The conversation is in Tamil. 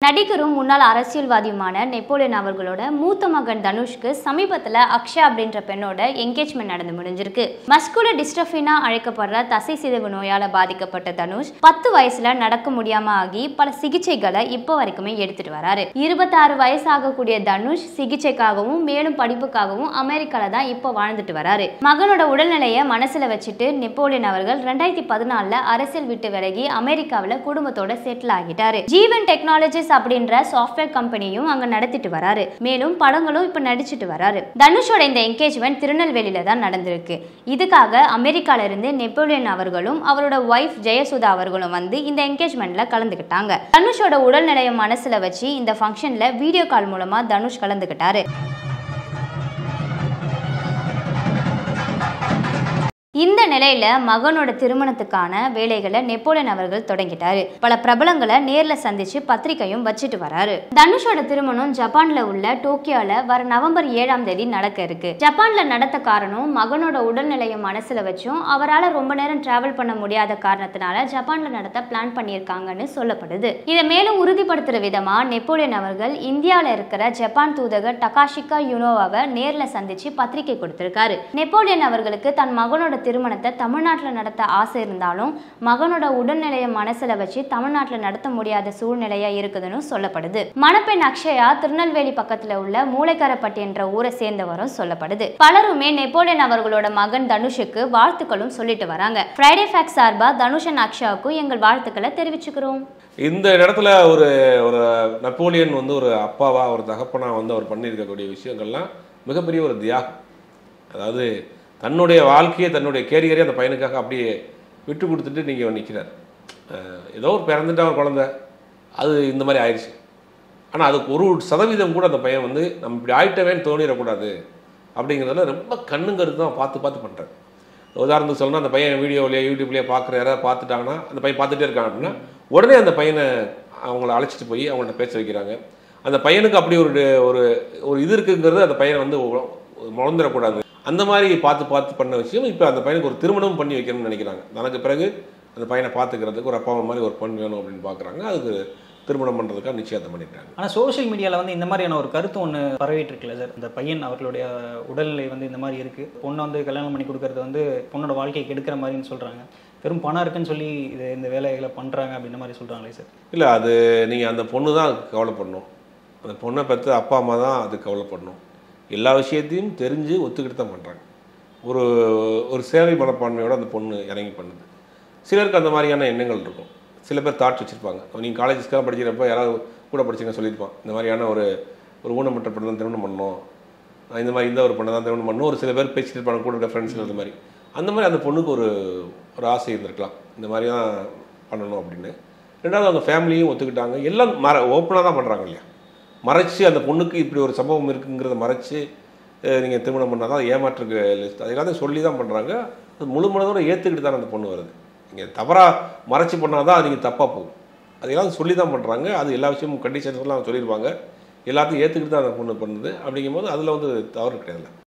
நடிகரும் முன்னாள் அரசியல்வாதியுமான நெப்போலியன் அவர்களோட மூத்த மகன் தனுஷ்க்கு சமீபத்துல அக்ஷயா அப்படின்ற பெண்ணோட என்கேஜ்மெண்ட் நடந்து முடிஞ்சிருக்கு மஸ்குல டிஸ்ட்ரஃபினா அழைக்கப்படுற தசை சிதைவு நோயால பாதிக்கப்பட்ட தனுஷ் பத்து வயசுல நடக்க முடியாம ஆகி பல சிகிச்சைகளை இப்போ வரைக்குமே எடுத்துட்டு வராரு இருபத்தாறு வயசு ஆகக்கூடிய தனுஷ் சிகிச்சைக்காகவும் மேலும் படிப்புக்காகவும் அமெரிக்கால தான் இப்போ வாழ்ந்துட்டு வராரு மகனோட உடல்நிலையை மனசுல வச்சுட்டு நெப்போலியன் அவர்கள் ரெண்டாயிரத்தி பதினாலுல அரசியல் விட்டு விலகி அமெரிக்காவில் குடும்பத்தோட செட்டில் ஆகிட்டாரு ஜீவன் டெக்னாலஜிஸ் அப்படின்ற சாஃப்ட்வேர் கம்பெனியும் அங்க நடத்திட்டு வராரு மேலும் படங்களும் இப்ப நடிச்சிட்டு வராரு தனுஷோட இந்த என்கேஜ்மெண்ட் திருநெல்வேலியில தான் நடந்திருக்கு இதுக்காக அமெரிக்கால இருந்து நெப்போலியன் அவர்களும் அவரோட ஒய்ஃப் ஜெயசுதா அவர்களும் வந்து இந்த என்கேஜ்மெண்ட்ல கலந்துக்கிட்டாங்க தனுஷோட உடல்நிலையை மனசுல வச்சு இந்த ஃபங்க்ஷன்ல வீடியோ கால் மூலமா தனுஷ் கலந்துக்கிட்டாரு இந்த நிலையில மகனோட திருமணத்துக்கான வேலைகளை நெப்போலியன் அவர்கள் தொடங்கிட்டாரு பல பிரபலங்களை நேர்ல சந்திச்சு பத்திரிக்கையும் வச்சுட்டு வராரு தனுஷோட திருமணம் ஜப்பான்ல உள்ள டோக்கியோல வர நவம்பர் ஏழாம் தேதி நடக்க இருக்கு ஜப்பான்ல நடத்த காரணம் மகனோட உடல்நிலையை மனசுல வச்சும் அவரால் ரொம்ப நேரம் டிராவல் பண்ண முடியாத காரணத்தினால ஜப்பான்ல நடத்த பிளான் பண்ணியிருக்காங்கன்னு சொல்லப்படுது இதை மேலும் உறுதிப்படுத்துற விதமா நெப்போலியன் அவர்கள் இந்தியாவில் இருக்கிற ஜப்பான் தூதகர் டகாஷிகா யுனோவாவை நேர்ல சந்திச்சு பத்திரிகை கொடுத்திருக்காரு நெப்போலியன் அவர்களுக்கு தன் மகனோட திருமணத்தை தமிழ்நாட்டில் நடத்த ஆசை இருந்தாலும் மகனோட உடல்நிலையை மனசுல வச்சு தமிழ்நாட்டில் நடத்த முடியாத சூழ்நிலையா இருக்குதுன்னு சொல்லப்படுது மணப்பெண் அக்ஷயா திருநெல்வேலி பக்கத்துல உள்ள மூளைக்காரப்பட்டி என்ற ஊரை சேர்ந்தவரும் சொல்லப்படுது பலருமே நெப்போலியன் அவர்களோட மகன் தனுஷுக்கு வாழ்த்துக்களும் சொல்லிட்டு வராங்க ஃப்ரைடே ஃபேக்ஸ் சார்பா தனுஷன் அக்ஷயாவுக்கும் எங்கள் வாழ்த்துக்களை தெரிவிச்சுக்கிறோம் இந்த இடத்துல ஒரு ஒரு நெப்போலியன் வந்து ஒரு அப்பாவா ஒரு தகப்பனா வந்து அவர் பண்ணியிருக்கக்கூடிய விஷயங்கள்லாம் மிகப்பெரிய ஒரு தியாகம் அதாவது தன்னுடைய வாழ்க்கையை தன்னுடைய கேரியரை அந்த பையனுக்காக அப்படியே விட்டு கொடுத்துட்டு நீங்கள் நிற்கிறார் ஏதோ ஒரு பிறந்துட்டா ஒரு குழந்தை அது இந்த மாதிரி ஆயிடுச்சு ஆனால் அதுக்கு ஒரு சதவீதம் கூட அந்த பையன் வந்து நம்ம இப்படி ஆயிட்டவேன்னு தோணிடக்கூடாது அப்படிங்கிறதுல ரொம்ப கண்ணும் கருத்து தான் பார்த்து பார்த்து பண்ணுறாரு உதாரணத்துக்கு சொல்லணும் அந்த பையன் வீடியோவிலேயே யூடியூப்லேயே பார்க்குற யாராவது பார்த்துட்டாங்கன்னா அந்த பையன் பார்த்துட்டே இருக்காங்க அப்படின்னா உடனே அந்த பையனை அவங்கள அழைச்சிட்டு போய் அவங்கள்ட்ட பேச வைக்கிறாங்க அந்த பையனுக்கு அப்படி ஒரு ஒரு ஒரு இது இருக்குங்கிறது அந்த பையனை வந்து முழந்துடக்கூடாது அந்த மாதிரி பார்த்து பார்த்து பண்ண விஷயம் இப்போ அந்த பையனுக்கு ஒரு திருமணம் பண்ணி வைக்கணும்னு நினைக்கிறாங்க தனக்கு பிறகு அந்த பையனை பார்த்துக்கிறதுக்கு ஒரு அப்பா அம்மா மாதிரி ஒரு பெண் வேணும் அப்படின்னு பார்க்குறாங்க அதுக்கு திருமணம் பண்ணுறதுக்காக நிச்சயத்தை பண்ணிட்டாங்க ஆனால் சோஷியல் மீடியாவில் வந்து இந்த மாதிரியான ஒரு கருத்து ஒன்று பரவிட்டு இருக்குல்ல சார் இந்த பையன் அவர்களுடைய உடல்நிலை வந்து இந்த மாதிரி இருக்குது பொண்ணை வந்து கல்யாணம் பண்ணி கொடுக்கறது வந்து பொண்ணோட வாழ்க்கையை கெடுக்கிற மாதிரின்னு சொல்கிறாங்க வெறும் பணம் இருக்குன்னு சொல்லி இது இந்த வேலைகளை பண்ணுறாங்க அப்படின்ற மாதிரி சொல்கிறாங்களே சார் இல்லை அது நீங்கள் அந்த பொண்ணு தான் அதுக்கு கவலைப்படணும் அந்த பொண்ணை பெற்று அப்பா அம்மா தான் அதுக்கு கவலைப்படணும் எல்லா விஷயத்தையும் தெரிஞ்சு ஒத்துக்கிட்டு தான் பண்ணுறாங்க ஒரு ஒரு சேவை மனப்பான்மையோட அந்த பொண்ணு இறங்கி பண்ணுது சிலருக்கு அந்த மாதிரியான எண்ணங்கள் இருக்கும் சில பேர் தாட்ஸ் வச்சுருப்பாங்க நீங்கள் காலேஜஸ்க்காக படிக்கிறப்ப யாராவது கூட படிச்சுங்க சொல்லியிருப்பான் இந்த மாதிரியான ஒரு ஒரு ஊனமற்ற பொண்ணு தான் திருமணம் பண்ணணும் இந்த மாதிரி இந்த ஒரு பொண்ணை தான் திருமணம் பண்ணணும் ஒரு சில பேர் பேசிட்டு இருப்பாங்க கூட இருக்க ஃப்ரெண்ட்ஸ் அந்த மாதிரி அந்த மாதிரி அந்த பொண்ணுக்கு ஒரு ஒரு ஆசை இருந்திருக்கலாம் இந்த மாதிரி தான் பண்ணணும் அப்படின்னு ரெண்டாவது அவங்க ஃபேமிலியும் ஒத்துக்கிட்டாங்க எல்லாம் மற ஓப்பனாக தான் பண்ணுறாங்க இல்லையா மறைச்சு அந்த பொண்ணுக்கு இப்படி ஒரு சம்பவம் இருக்குங்கிறத மறைச்சு நீங்கள் திருமணம் பண்ணால் தான் ஏமாற்றுக்கு லிஸ்ட் அது எல்லாத்தையும் சொல்லி தான் பண்ணுறாங்க அது முழு மனதோட ஏற்றுக்கிட்டு தான் அந்த பொண்ணு வருது நீங்கள் தவறாக மறைச்சி பண்ணால் தான் அது நீங்கள் தப்பாக போகும் அதெல்லாம் சொல்லி தான் பண்ணுறாங்க அது எல்லா விஷயமும் கண்டிஷன்ஸ்லாம் சொல்லியிருப்பாங்க எல்லாத்தையும் ஏற்றுக்கிட்டு தான் அந்த பொண்ணு பண்ணுது அப்படிங்கும்போது அதில் வந்து தவறு கிடையாது